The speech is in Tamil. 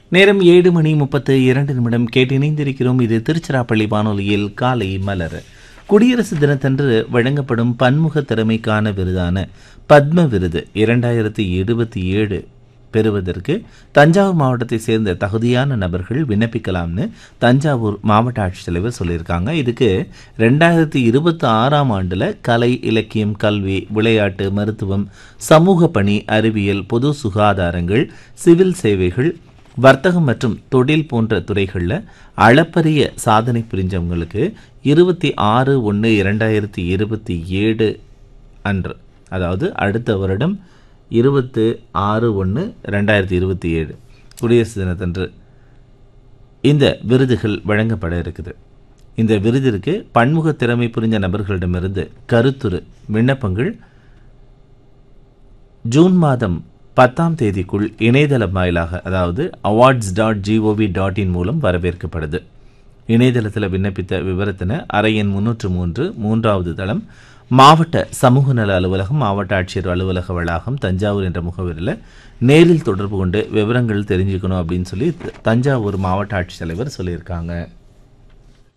நேரம் ஏழு மணி முப்பத்து இரண்டு நிமிடம் கேட்டு இணைந்திருக்கிறோம் இது திருச்சிராப்பள்ளி வானொலியில் காலை மலர் குடியரசு தினத்தன்று வழங்கப்படும் பன்முக திறமைக்கான விருதான பத்ம விருது இரண்டாயிரத்தி இருபத்தி ஏழு பெறுவதற்கு தஞ்சாவூர் மாவட்டத்தை சேர்ந்த தகுதியான நபர்கள் விண்ணப்பிக்கலாம்னு தஞ்சாவூர் மாவட்ட ஆட்சித்தலைவர் சொல்லியிருக்காங்க இதுக்கு ரெண்டாயிரத்தி இருபத்தி ஆறாம் ஆண்டில் கலை இலக்கியம் கல்வி விளையாட்டு மருத்துவம் சமூக பணி அறிவியல் பொது சுகாதாரங்கள் சிவில் சேவைகள் வர்த்தகம் மற்றும் தொழில் போன்ற துறைகளில் அளப்பரிய சாதனை புரிஞ்சவங்களுக்கு இருபத்தி ஆறு ஒன்று இரண்டாயிரத்தி இருபத்தி ஏழு அன்று அதாவது அடுத்த வருடம் இருபத்து ஆறு ஒன்று ரெண்டாயிரத்தி இருபத்தி ஏழு குடியரசு தினத்தன்று இந்த விருதுகள் வழங்கப்பட இருக்குது இந்த விருதிற்கு பன்முக திறமை புரிஞ்ச நபர்களிடமிருந்து கருத்துரு விண்ணப்பங்கள் ஜூன் மாதம் பத்தாம் தேதிக்குள் இணையதளம் வாயிலாக அதாவது awards dot G O V dot in மூலம் வரவேற்கப்படுது இணையதளத்தில் விண்ணப்பித்த விவரத்தின அறை எண் முன்னூற்று மூன்று மூன்றாவது தளம் மாவட்ட சமூக நல அலுவலகம் மாவட்ட ஆட்சியர் அலுவலக வளாகம் தஞ்சாவூர் என்ற முகவரியில் நேரில் தொடர்பு கொண்டு விவரங்கள் தெரிஞ்சுக்கணும் அப்படின்னு சொல்லி தஞ்சாவூர் மாவட்ட ஆட்சித்தலைவர் சொல்லியிருக்காங்க